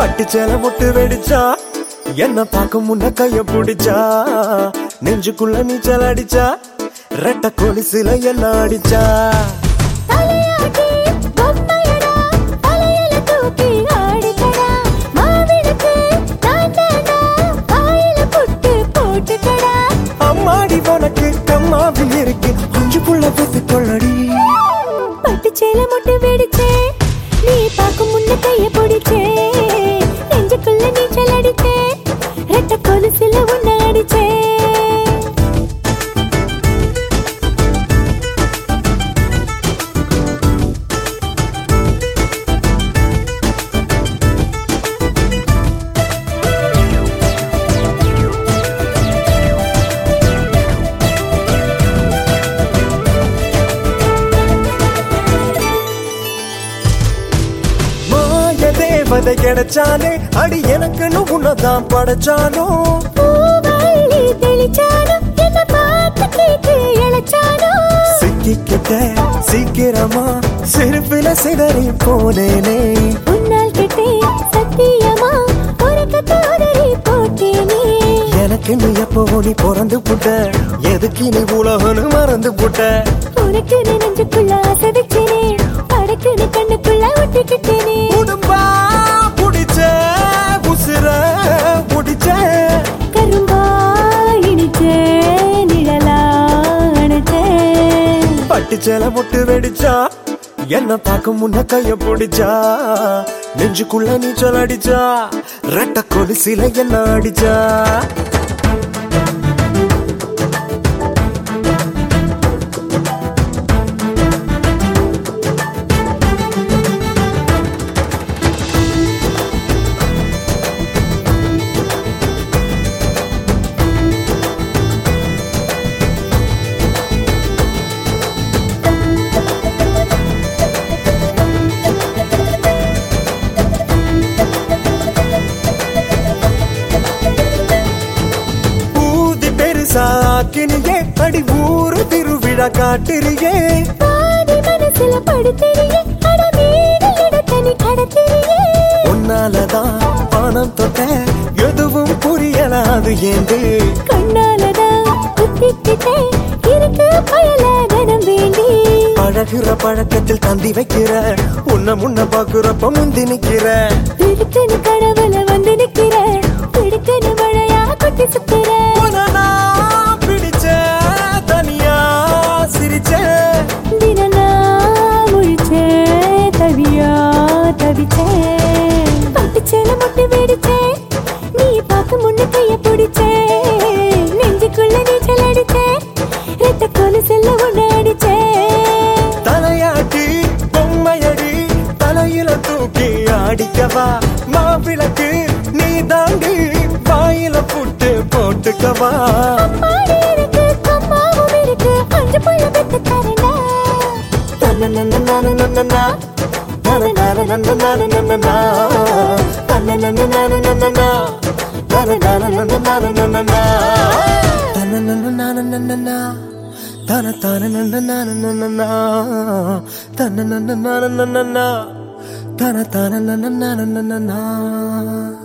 பட்டு சேலை முட்டு வெடிச்சா என்ன பார்க்க முன்ன கைய பிடிச்சா நெஞ்சுக்குள்ள நீச்சல் அடிச்சா ரெட்ட கொலுசுல என்ன அடிச்சா தலையாட்டி பொம்மையடா தலையில தூக்கி ஆடிக்கடா மாவிளக்கு நான் தானா வாயில புட்டு போட்டுக்கடா அம்மாடி உனக்கு கம்மாவில் இருக்கு அஞ்சுக்குள்ள பெத்து கொள்ளடி பட்டு சேலை முட்டு வெடிச்சே நீ பார்க்கும் முன்ன கைய பிடிச்சே நெஞ்சுக்குள்ள நீச்சல் அடிச்சே ரெட்ட கொலுசுல உன்னை அடிச்சே மாய தேவதை கிடைச்சானே அடி எனக்குன்னு உன்னதான் படைச்சானோ பூவள்ளி தெளிச்சானோ என்ன பார்த்து கேட்டு இழைச்சானோ சிக்கிக்கிட்ட சீக்கிரமா செருப்பில சிதறி போனேனே உன்னால் கிட்டே சத்தியமா உனக்கு தோதறி போட்டேனே எனக்கு நீ எப்போ நீ பிறந்து புட்ட எதுக்கு நீ உலகன்னு மறந்து புட்ட உனக்கு நெஞ்சுக்குள்ள அசதிச்சேனே படக்கு கண்ணுக்குள்ள ஒட்டிக்கிட்டேனே உடும்பா புடிச்ச உசுர புடிச்ச கரும்பா இனிச்சே நிழலா அணைச்சே பட்டு சேலை முட்டு வெடிச்சா என்ன பார்க்க முன்ன கைய பிடிச்சா நெஞ்சுக்குள்ள நீச்சல் அடிச்சா ரெட்ட கொலுசில என்ன அடிச்சா ஊதி பெருசாக்கினியே அடி ஊரு திருவிழா காட்டுறியே பாதி மனசுல படுத்திரியே அட வீடு இடத்தனி கடத்திரியே உன்னாலதான் பணம் தொட்ட எதுவும் புரியல அது ஏந்து கண்ணாலதான் குத்திக்கிட்டே இருக்கு பயல கனம் வேண்டி பழகுற பழக்கத்தில் தந்தி வைக்கிற உன்னை முன்ன பாக்குறப்ப முந்தி நிக்கிற இருக்குன்னு கடவுள வந்து நிக்கிற பிடிக்குன்னு மழையா கொட்டி சுத்துற உன்னை நான் பிடிச்ச தனியா சிரிச்ச தினனா முழிச்சே தவியா தவிச்சே பட்டு சேல முட்டு வெடிச்சே நீ பார்க்க முன்ன கைய பிடிச்சே நெஞ்சுக்குள்ள நீச்சல் அடிச்சே ரெட்ட கோலு செல்ல உன்னை அடிச்சே தலையாட்டி பொம்மையடி தலையில தூக்கி ஆடிக்கவா மாவிளக்கு நீ தாண்டி வாயில புட்டு போட்டுக்கவா மாடி இருக்கு கம்மாவும் இருக்கு அஞ்சு புள்ள பெத்து தரேன்டா தன்னன்னன்னன்னன்னன்னா. தனனனனனனனனனா. தன்னன்னன்னனனனனனா. தனனனனனனனனா. தன்னன்னன்னனனனனனா. தனதானனனனனனனா. தன்னன்னன்னனனனனனா. தனதானனனனனனனா.